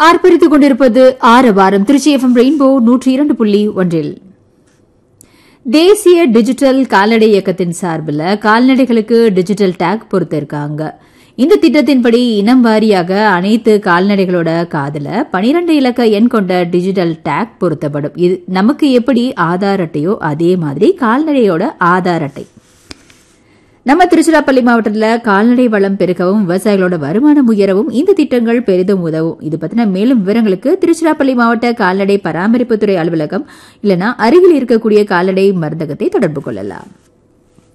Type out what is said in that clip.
ஆர்ப்பரித்துக் கொண்டிருப்பது ஆரவாரம் Trichy FM rainbow நூற்றி இரண்டு புள்ளி ஒன்றில் தேசிய டிஜிட்டல் கால்நடை இயக்கத்தின் சார்பில் கால்நடைகளுக்கு டிஜிட்டல் டேக் பொறுத்திருக்காங்க இந்த திட்டத்தின்படி இனம் வாரியாக அனைத்து கால்நடைகளோட காதுல பனிரெண்டு இலக்க எண் கொண்ட டிஜிட்டல் டேக் பொருத்தப்படும் இது நமக்கு எப்படி ஆதார் அட்டையோ அதே மாதிரி கால்நடையோட ஆதார் அட்டை நம்ம திருச்சிராப்பள்ளி மாவட்டத்தில் கால்நடை வளம் பெருக்கவும் விவசாயிகளோட வருமானம் உயரவும் இந்த திட்டங்கள் பெரிதும் உதவும் இது பத்தின மேலும் விவரங்களுக்கு திருச்சிராப்பள்ளி மாவட்ட கால்நடை பராமரிப்புத்துறை அலுவலகம் இல்லனா அருகில் இருக்கக்கூடிய கால்நடை மருந்தகத்தை தொடர்பு கொள்ளலாம்